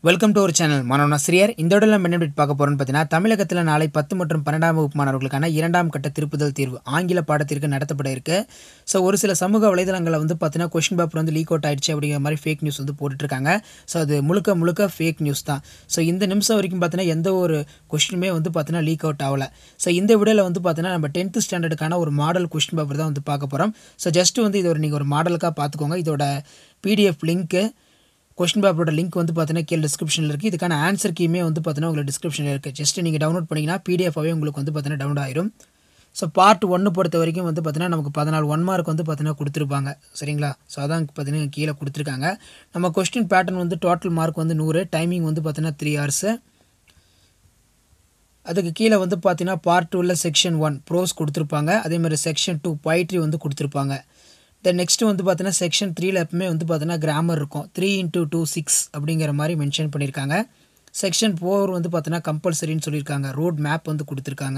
welcome to ஒரு channel மனோனா சிறியர் இந்த உடல் நம்ம என்ன update பார்க்க போகிறோம்னு பார்த்தீங்கன்னா தமிழகத்தில் நாளை பத்து மற்றும் பன்னெண்டாம் வகுப்பு மாணவர்களுக்கான இரண்டாம் கட்ட திருப்புதல் தேர்வு ஆங்கில பாடத்திற்கு நடத்தப்பட இருக்கு ஸோ ஒரு சில சமூக வலைதளங்களில் வந்து பார்த்தீங்கன்னா கொஷின் பேப்பர் வந்து லீக் அவுட் ஆயிடுச்சு அப்படிங்கிற மாதிரி ஃபேக் நியூஸ் வந்து போட்டுட்ருக்காங்க ஸோ அது முழுக்க முழுக்க ஃபேக் நியூஸ் தான் ஸோ இந்த நிமிஷம் வரைக்கும் பார்த்தீங்கன்னா எந்த ஒரு கொஷினுமே வந்து பார்த்தீங்கன்னா லீக் அவுட் ஆகல ஸோ இந்த வீடியோவில் வந்து பார்த்தீங்கன்னா நம்ம டென்த்து ஸ்டாண்டர்டுக்கான ஒரு மாடல் கொஷின் பேப்பர் தான் வந்து பார்க்க போகிறோம் ஸோ ஜஸ்ட் வந்து இது ஒரு நீங்கள் ஒரு மாடலுக்காக பார்த்துக்கோங்க இதோட பிடிஎஃப் லிங்க்கு கொஸ்டின் பேப்பரோட லிங்க் வந்து பார்த்தீங்கன்னா கீழே டிஸ்கிரிப்ஷனில் இருக்குது இதுக்கான ஆன்சர் கீமே வந்து பார்த்தீங்கன்னா உங்களுக்கு டிஸ்கிரிப்ஷனில் இருக்குது ஜஸ்ட் நீங்கள் டவுன்லோட் பண்ணிங்கன்னா பிடிஎஃபாகவே உங்களுக்கு வந்து பார்த்தீங்கன்னா டவுன்லோட் ஆயிரும் ஸோ பார்ட் ஒன்று பொறுத்த வரைக்கும் வந்து பார்த்தீங்கன்னா நமக்கு பதினாலு ஒன் மார்க் வந்து பார்த்தீங்கன்னா கொடுத்துருப்பாங்க சரிங்களா ஸோ அதான் பார்த்தீங்கன்னா கீழே கொடுத்துருக்காங்க நம்ம கொஸ்டின் பேட்டர்ன் வந்து டோட்டல் மார்க் வந்து நூறு டைமிங் வந்து பார்த்தீங்கன்னா த்ரீ ஹவர்ஸு அதுக்கு கீழே வந்து பார்த்தீங்கன்னா பார்ட் டூவில் செக்ஷன் ஒன் ப்ரோஸ் கொடுத்துருப்பாங்க அதே மாதிரி செக்ஷன் டூ poetry வந்து கொடுத்துருப்பாங்க தென் நெக்ஸ்ட் வந்து பார்த்தீங்கன்னா செக்ஷன் த்ரீல எப்பவுமே வந்து பார்த்தீங்கன்னா கிராமர் இருக்கும் த்ரீ இன்ட்டு டூ சிக்ஸ் அப்படிங்கிற மாதிரி மென்ஷன் பண்ணியிருக்காங்க செக்ஷன் ஃபோர் வந்து பார்த்தீங்கன்னா கம்பல்சரின்னு சொல்லியிருக்காங்க ரோட் மேப் வந்து கொடுத்துருக்காங்க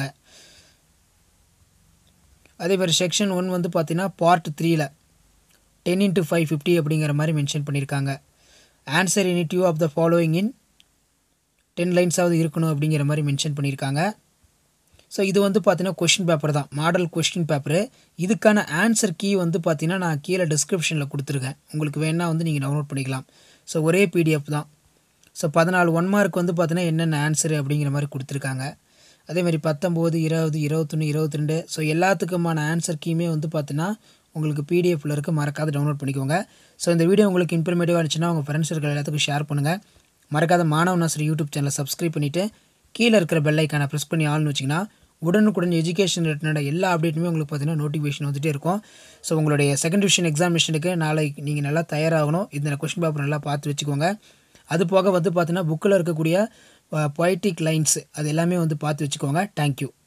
அதே மாதிரி செக்ஷன் ஒன் வந்து பார்த்தீங்கன்னா பார்ட் த்ரீல டென் இன்ட்டு ஃபைவ் ஃபிஃப்டி அப்படிங்கிற மாதிரி மென்ஷன் பண்ணியிருக்காங்க answer any two of the following in ten லைன்ஸாவது இருக்கணும் அப்படிங்கிற மாதிரி மென்ஷன் பண்ணியிருக்காங்க ஸோ இது வந்து பார்த்தீங்கன்னா கொஷின் பேப்பர் தான் மாடல் கொஸ்டின் பேப்பரு இதுக்கான ஆன்சர் கீ வந்து பார்த்தீங்கன்னா நான் கீழே டிஸ்கிரிப்ஷனில் கொடுத்துருக்கேன் உங்களுக்கு வேணால் வந்து நீங்கள் டவுன்லோட் பண்ணிக்கலாம் ஸோ ஒரே பிடிஎஃப் தான் ஸோ பதினாலு ஒன் மார்க் வந்து பார்த்தீங்கன்னா என்னென்ன ஆன்சர் அப்படிங்கிற மாதிரி கொடுத்துருக்காங்க அதே மாதிரி பத்தொம்போது இருபது இருபத்தொன்று இருபத்தி ரெண்டு ஸோ எல்லாத்துக்குமான ஆன்சர் கீமே வந்து பார்த்தீங்கன்னா உங்களுக்கு பிடிஎஃப்ல இருக்க மறக்காத டவுன்லோட் பண்ணிக்கோங்க ஸோ இந்த வீடியோ உங்களுக்கு இன்ஃபர்மேட்டிவாக இருந்துச்சுன்னா உங்கள் ஃப்ரெண்ட்ஸ் இருக்கிற எல்லாத்துக்கும் ஷேர் பண்ணுங்கள் மறக்காத மாணவ நாசர் யூடியூப் சேனலை சப்ஸ்கிரைப் பண்ணிவிட்டு கீழே இருக்கிற பெல் ஐக்கானை ப்ரெஸ் பண்ணி ஆள்னு வச்சிங்கன்னா உடனுக்குடன் எஜுகேஷன் ரிலேட்டடான எல்லா அப்டேட்டுமே உங்களுக்கு பார்த்தீங்கன்னா நோட்டிஃபிகேஷன் வந்துட்டே இருக்கும் ஸோ உங்களுடைய செகண்ட் டிவிஷன் எக்ஸாமினேஷனுக்கு நாளை நீங்கள் நல்லா தயாராகணும் இந்த கொஸ்டின் பேப்பர் நல்லா பார்த்து வச்சுக்கோங்க அது போக வந்து பார்த்தீங்கன்னா புக்கில் இருக்கக்கூடிய பொய்டிக் லைன்ஸ் அது எல்லாமே வந்து பார்த்து வச்சுக்கோங்க தேங்க்யூ